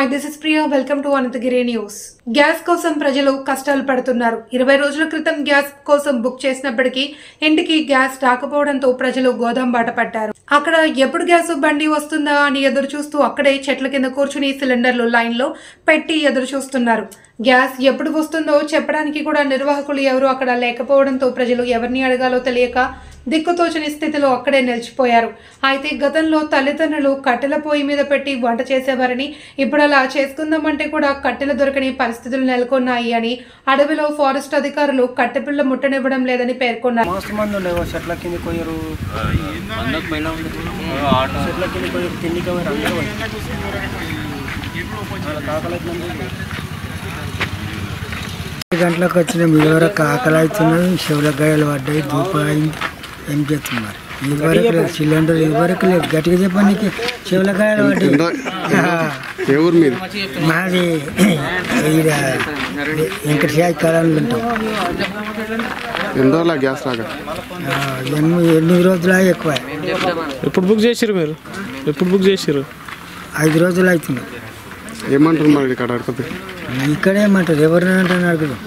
Hi this is Priya welcome to Anantagiri news gas కోసం ప్రజలు కష్టాలు పడుతున్నారు ఇరవై రోజుల క్రితం గ్యాస్ కోసం బుక్ చేసినప్పటికీ ఇంటికి గ్యాస్ రాకపోవడంతో ప్రజలు గోదాం బాట పట్టారు అక్కడ ఎప్పుడు గ్యాస్ బండి వస్తుందా అని ఎదురు చూస్తూ అక్కడే చెట్ల కింద కూర్చుని సిలిండర్లు లైన్ లో పెట్టి ఎదురు చూస్తున్నారు గ్యాస్ ఎప్పుడు వస్తుందో చెప్పడానికి కూడా నిర్వాహకులు ఎవరు అక్కడ లేకపోవడంతో ప్రజలు ఎవరిని అడగాలో తెలియక దిక్కుతోచని స్థితిలో అక్కడే నిలిచిపోయారు అయితే గతంలో తల్లిదండ్రులు కట్టెల పొయ్యి మీద పెట్టి వంట చేసేవారని ఇప్పుడు అలా చేసుకుందామంటే కూడా కట్టెలు దొరకని పరిస్థితులు నెలకొన్నాయి అని అడవిలో ఫారెస్ట్ అధికారులు కట్టెపిల్ల ముట్టనివ్వడం లేదని పేర్కొన్నారు మస్తు మంది ఉండే ఓ చెట్ల కింద కొయ్యరు చెట్ల కింద కొయ్యరు తిండికి పోయారు అందరూ వాళ్ళ కాకలైతుందండి గంటలకు వచ్చిన మీ వరకు ఆకలి అవుతున్నది చెవుల గాయలు పడ్డాయి ధూప అయింది ఏం చేస్తున్నారు ఇదివరకు లేదు సిలిండర్ ఇదివరకు లేదు గట్టిగా చెప్పడానికి చెవుల గాయలు పడ్డాయి ఏ ఊరు మీరు మాది ఈడ వెంకటసాయి కాలంలో ఉంటాం ఎన్ని రోజుల గ్యాస్ రాక ఆ, ఎనిమిది ఎనిమిది రోజులు ఎక్కువ ఎప్పుడు బుక్ చేసిర్రు మీరు ఎప్పుడు బుక్ చేసిర్రు ఐదు రోజులు అవుతుంది ఏమంటారు మరి ఇక్కడ అడగదు ఇక్కడ ఏమంటారు ఎవరిని అంటారు అడుగుదాం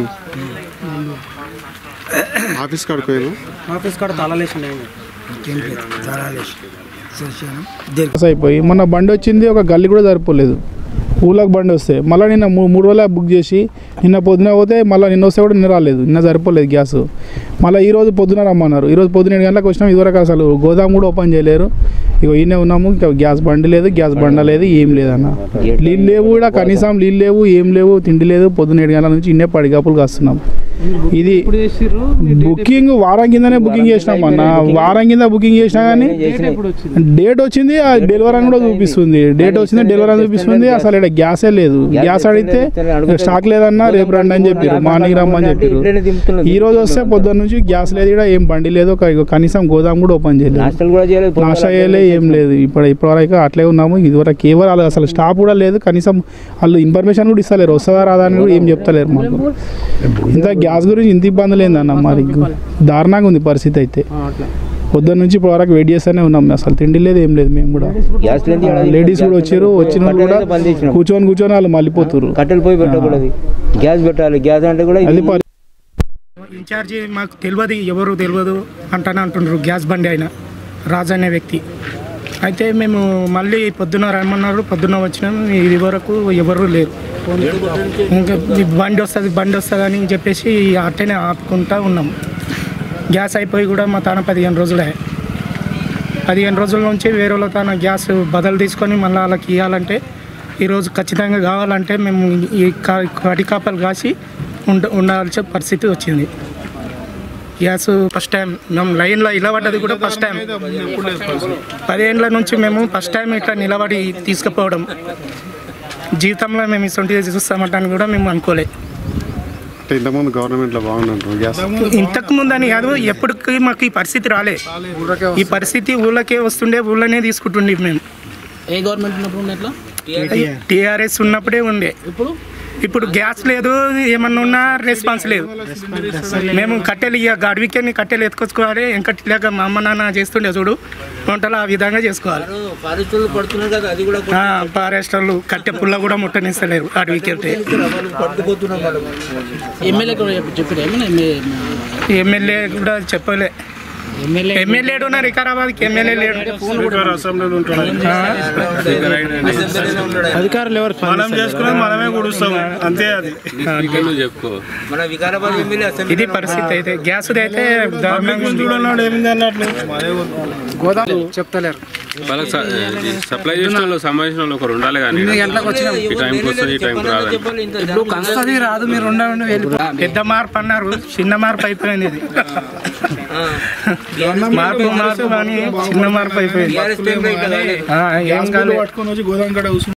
ఆఫీస్ కాడిపోయాను ఆఫీస్ కాడ తాళాలేసిండే ఇంకేం లేదు తరాలేసి చూసాను దీర్ఘ పాస్ అయిపోయి మొన్న బండి వచ్చింది ఒక గల్లి కూడా సరిపోలేదు ఊళ్ళకి బండి వస్తే మళ్ళీ నిన్న మూ- మూడు రోజులు బుక్ చేసి నిన్న పొద్దున పోతే మళ్ళీ నిన్న వస్తే కూడా నిన్న రాలేదు నిన్న సరిపోలేదు గ్యాస్ మళ్ళీ ఈ రోజు పొద్దున రమ్మన్నారు ఈ రోజు పొద్దున ఏడు గంటలకు వచ్చినాం ఇదివరకు అసలు గోదాం కూడా ఓపెన్ చేయలేరు ఇక ఈయనే ఉన్నాము ఇంకా గ్యాస్ బండి లేదు గ్యాస్ బండ లేదు ఏం లేదన్న నీళ్ళు లేవు కూడా కనీసం నీళ్ళు లేవు ఏం లేవు తిండి లేదు పొద్దున ఏడు గంటల నుంచి ఇన్నే పడిగాపులు కాస్తున్నాం ఇది బుకింగ్ వారం కిందనే బుకింగ్ చేసినాం అన్న వారం కింద బుకింగ్ చేసినా కానీ డేట్ వచ్చింది ఆ డెలివరీ అని కూడా చూపిస్తుంది డేట్ వచ్చింది డెలివరీ అని చూపిస్తుంది అసలు ఇక్కడ గ్యాసే లేదు గ్యాస్ అడిగితే స్టాక్ లేదన్నా రేపు రండి అని చెప్పారు మార్నింగ్ రమ్మని చెప్పారు ఈ రోజు వస్తే పొద్దున్న నుంచి గ్యాస్ లేదు ఇక్కడ ఏం బండి లేదు ఒక ఇగో కనీసం గోదాం కూడా ఓపెన్ చేయలేదు హాస్టల్ కూడా చేయలేదు నాశ చేయలే ఏం లేదు ఇప్పుడు ఇప్పటివరకు అట్లే ఉన్నాము ఇదివరకు ఎవరు వాళ్ళు అసలు స్టాప్ కూడా లేదు కనీసం వాళ్ళు ఇన్ఫర్మేషన్ కూడా ఇస్తలేరు వస్తుందా రాదా అని కూడా ఏం చెప్తలేరు మాకు ఇంత గ్యాస్ గురించి ఇంత ఇబ్బందులు ఏందన్న మరి దారుణంగా ఉంది పరిస్థితి అయితే పొద్దున్న నుంచి ఇప్పటి వరకు వెయిట్ చేస్తూనే ఉన్నాం అసలు తిండి లేదు ఏం లేదు మేము కూడా గ్యాస్ లేడీస్ కూడా వచ్చారు వచ్చిన వాళ్ళు కూడా కూర్చొని కూర్చొని వాళ్ళు మళ్ళీపోతారు కట్టెలు పోయి పెట్టకూడదు గ్యాస్ పెట్టాలి గ్యాస్ అంటే కూడా అది పరి- ఇన్ఛార్జి మాకు తెలియదు ఎవరు తెలియదు అంటానే అంటుండ్రు గ్యాస్ బండి ఆయన రాజు అనే వ్యక్తి అయితే మేము మళ్ళీ పొద్దున రమ్మన్నారు పొద్దున వచ్చినాం ఇది వరకు ఎవరు లేరు ఇంకా ఈ బండి వస్తుంది బండి వస్తుంది అని చెప్పేసి అట్టనే ఆపుకుంటా ఉన్నాం గ్యాస్ అయిపోయి కూడా మా తాన పదిహేను రోజులే పదిహేను రోజుల నుంచి వేరే వాళ్ళ తన గ్యాస్ బదులు తీసుకొని మళ్ళీ వాళ్ళకి ఇవ్వాలంటే ఈరోజు ఖచ్చితంగా కావాలంటే మేము ఈ కా- కటి కాపలు కాసి ఉండ ఉండాల్సిన పరిస్థితి వచ్చింది గ్యాస్ ఫస్ట్ టైం మేము లైన్లో నిలబడ్డది కూడా ఫస్ట్ టైం పదిహేనుల నుంచి మేము ఫస్ట్ టైం ఇట్లా నిలబడి తీసుకుపోవడం జీవితంలో మేము ఇటువంటి చూస్తామంటాను కూడా మేము అనుకోలే అంటే ఇంతకుముందు గవర్నమెంట్లో బాగుందంటారు గ్యాస్ ఇంతకు ముందని కాదు ఎప్పటికీ మాకు ఈ పరిస్థితి రాలే ఈ పరిస్థితి ఊళ్ళకే వస్తుండే ఊళ్ళనే తీసుకుంటుండే మేము ఏ గవర్నమెంట్ ఉన్నప్పుడు ఉన్న ఎట్లా టీఆర్ఎస్ ఉన్నప్పుడే ఉండే ఇప్పుడు ఇప్పుడు గ్యాస్ లేదు ఏమన్నా ఉన్నా రెస్పాన్స్ లేదు మేము కట్టెలు ఇక అడవికెళ్ళి కట్టెలు ఎత్తుకొచ్చుకోవాలి వెంకట్లేక మా అమ్మ నాన్న చేస్తుండే చూడు వంటలు ఆ విధంగా చేసుకోవాలి పరిస్థితులు పడుతున్నారు కదా అది కూడా ఆ, ఫారెస్టర్లు కట్టె పుల్ల కూడా ముట్టనిస్తలేరు అడవికి వెళ్తే పట్టుకుపోతున్నాం మనం ఎమ్మెల్యే కూడా చెప్పి- చెప్పారు ఏమన్నా ఎమ్మెల్యే ఎమ్మెల్యే కూడా చెప్పలే ఎమ్మెల్యే ఎమ్మెల్యే లేడు నా వికారాబాద్కి ఎమ్మెల్యే లేడు ఆ, అధికారులు ఎవరు మనం చేసుకున్నది మనమే కుడుస్తాం అంతే అది మన వికారాబాద్ ఎమ్మెల్యే అసెంబ్లీ ఇది పరిస్థితి అయితే గ్యాస్ అయితే దారుణంగా ఉంది. చూడన్నాడు ఏమింది అన్నట్లు చెప్తలేరు వాళ్ళకి స- ఇది సప్లై చేసిన వాళ్ళు సంబంధించిన వాళ్ళు ఒకరు ఉండాలి కానీ ఈ టైంకి వస్తుంది ఈ టైంకి రాదని చెప్పాలి ఇంత రాదు మీరు పెద్ద మార్పు అన్నారు చిన్న మార్పు అయిపోయింది ఇది మార్పు మార్పు అని చిన్న మార్పు అయిపోయింది టీఆర్ఎస్ టైంలో ఇట్లా కాలేదు. ఆ, ఏం కాలేదు పట్టుకొని వచ్చి గోదాం కాడ కూర్చుని